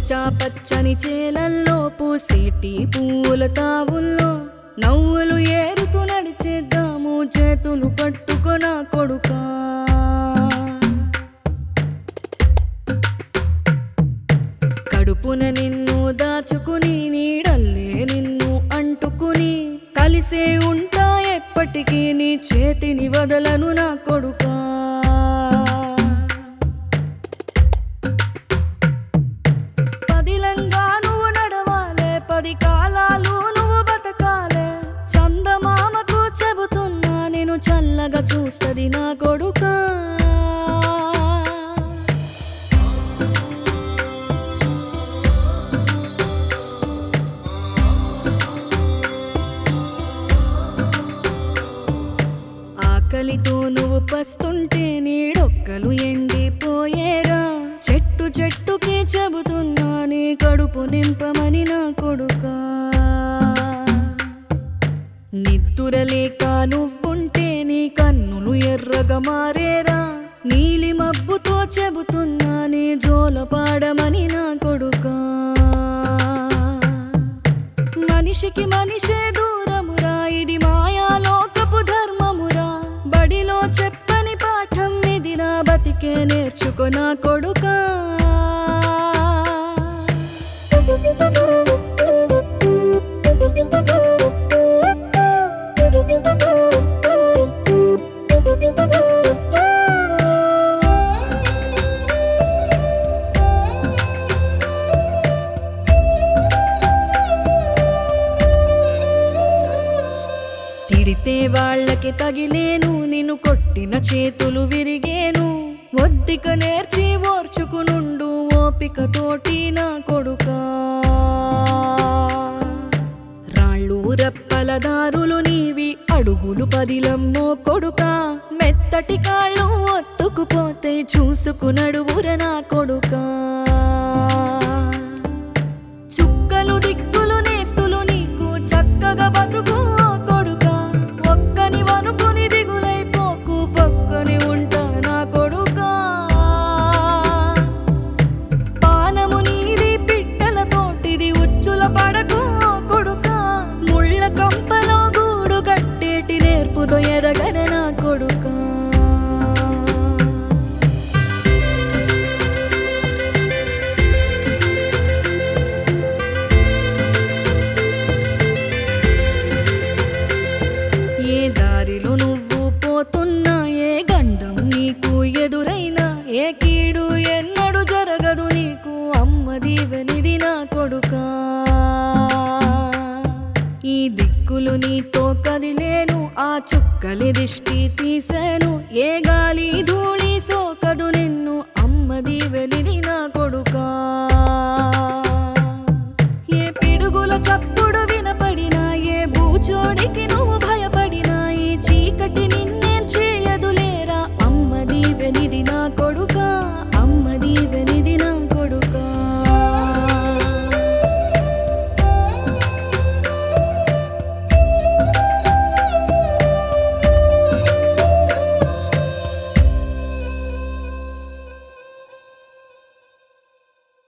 పచ్చా పచ్చని చేలల్లో పూసేటి పూల తావుల్లో నవ్వులు ఏరుతూ నడిచేద్దాము చేతులు పట్టుకొన కొడుకా కడుపున నిన్ను దాచుకుని నీడల్లే నిన్ను అంటుకుని కలిసే ఉంటా ఎప్పటికీ నీ చేతిని వదలను నా కొడుకా పదిలంగా నువ్వు నడవాలే పది కాలాలు నువ్వు బతకాలే చందమామకు చెబుతున్నా నేను చల్లగా చూస్తది నా కొడుకా ఆకలితో నువ్వు పస్తుంటే నీడొక్కలు ఎండిపోయేరా చెట్టు చెట్టుకి చెబుతున్నా నీ కడుపు నింపమని నా కొడుకా నిద్దురలేక నువ్వుంటే నీ కన్నులు ఎర్రగా మారేరా నీలి మబ్బుతో చెబుతున్నా నీ జోల పాడమని నా కొడుకా మనిషికి మనిషే దూరమురా ఇది మాయాలోకపు ధర్మమురా బడిలో చెప్పని పాఠం ఇదిరా బతికే నేర్చుకొన కొడుకా తిడితే వాళ్ళకి తగిలేను నిన్ను కొట్టిన చేతులు విరిగేను ఒద్దిక నేర్చి ఓర్చుకునుండు ఓపిక తోటి నా కొడుకా రాళ్ళు రప్పల దారులు నీవి అడుగులు పదిలమ్మో కొడుకా మెత్తటి కాళ్ళు ఒత్తుకుపోతే చూసుకునడువుర నా కొడుకా చుక్కలు దిక్కులు నేస్తులు నీకు చక్కగా బతుకు ఓ కొడుకా ఒక్కని వనుకుని దిగులైపోకు పక్కని ఉంటా నా కొడుకా పానము నీది పిట్టల తోటిది ఉచ్చుల పడకు ఓ కొడుకా ముళ్ళ కంపలో గూడు కట్టేటి నేర్పుతో ఎదగర నా కొడుకా ఏ దారిలో నువ్వు పోతున్నా ఏ గండం నీకు ఎదురైనా ఏ కీడు ఎన్నడు జరగదు నీకు అమ్మ దీవెనిది నా కొడుకా ఈ దిక్కులు నీతో కదిలేను ఆ చుక్కలి దిష్టి తీసాను ఏ గాలి ధూళి సోకదు నిన్ను అమ్మ దీవెనిది నా కొడుకా